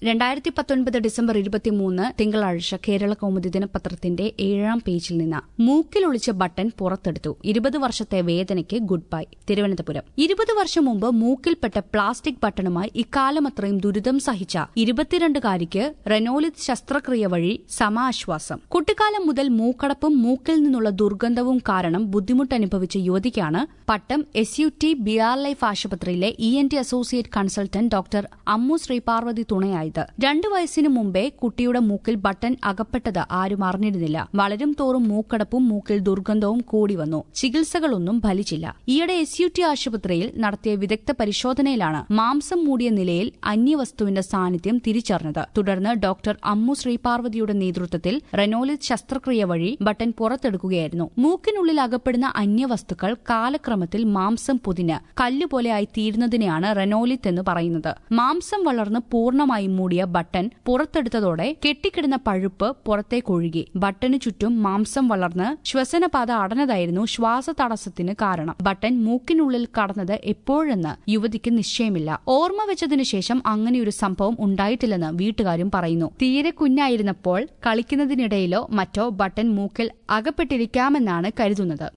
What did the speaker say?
രണ്ടായിരത്തി പത്തൊൻപത് ഡിസംബർ ഇരുപത്തിമൂന്ന് തിങ്കളാഴ്ച കേരള കൗമുദി ദിനപത്രത്തിന്റെ ഏഴാം പേജിൽ നിന്ന് മൂക്കിലൊളിച്ച ബട്ടൺ പുറത്തെടുത്തു ഇരുപത് വർഷത്തെ വേദനയ്ക്ക് ഗുഡ് ബൈ തിരുവനന്തപുരം ഇരുപത് വർഷം മുമ്പ് മൂക്കിൽപ്പെട്ട പ്ലാസ്റ്റിക് ബട്ടണുമായി ഇക്കാലമത്രയും ദുരിതം സഹിച്ച ഇരുപത്തിരണ്ടുകാരിക്ക് റെനോലിത് ശസ്ത്രക്രിയ വഴി സമാശ്വാസം കുട്ടിക്കാലം മുതൽ മൂക്കടപ്പും മൂക്കിൽ നിന്നുള്ള ദുർഗന്ധവും കാരണം ബുദ്ധിമുട്ടനുഭവിച്ച യുവതിക്കാണ് Pattom S U T B R life ആശുപത്രിയിലെ E N T associate consultant doctor Ammu Sreeparvathy തുണയായത് രണ്ടു വയസ്സിനു മുമ്പേ കുട്ടിയുടെ മൂക്കിൽ ബട്ടൺ അകപ്പെട്ടത് ആരും അറിഞ്ഞിരുന്നില്ല വളരും തോറും മൂക്കടപ്പും മൂക്കിൽ ദുർഗന്ധവും കൂടി വന്നു ചികിത്സകളൊന്നും ഫലിച്ചില്ല ഈയിടെ എസ് യു ടി ആശുപത്രിയിൽ നടത്തിയ വിദഗ്ധ പരിശോധനയിലാണ് മാംസം മൂടിയ നിലയിൽ അന്യവസ്തുവിന്റെ സാന്നിധ്യം തിരിച്ചറിഞ്ഞത് തുടർന്ന് ഡോക്ടർ അമ്മു ശ്രീപാർവതിയുടെ നേതൃത്വത്തിൽ റെനോലിത് ശസ്ത്രക്രിയ വഴി ബട്ടൺ പുറത്തെടുക്കുകയായിരുന്നു മൂക്കിനുള്ളിൽ അകപ്പെടുന്ന അന്യവസ്തുക്കൾ കാലക്രമത്തിൽ മാംസം പൊതിഞ്ഞ് കല്ലുപോലെയായി തീരുന്നതിനെയാണ് റെനോലിത്ത് എന്ന് പറയുന്നത് മാംസം വളർന്ന് പൂർണ്ണമായും മൂടിയ ബട്ടൺ പുറത്തെടുത്തതോടെ കെട്ടിക്കിടന്ന പഴുപ്പ് പുറത്തേക്കൊഴുകി ബട്ടന് ചുറ്റും മാംസം വളർന്ന് ശ്വസനപാത അടഞ്ഞതായിരുന്നു ശ്വാസതടസ്സത്തിന് കാരണം ബട്ടൺ മൂക്കിനുള്ളിൽ കടന്നത് എപ്പോഴെന്ന് യുവതിക്ക് നിശ്ചയമില്ല ഓർമ്മ വെച്ചതിനു ശേഷം അങ്ങനെയൊരു സംഭവം ഉണ്ടായിട്ടില്ലെന്ന് വീട്ടുകാരും പറയുന്നു തീരെ കുഞ്ഞായിരുന്നപ്പോൾ കളിക്കുന്നതിനിടയിലോ മറ്റോ ബട്ടൺ മൂക്കിൽ അകപ്പെട്ടിരിക്കാമെന്നാണ് കരുതുന്നത്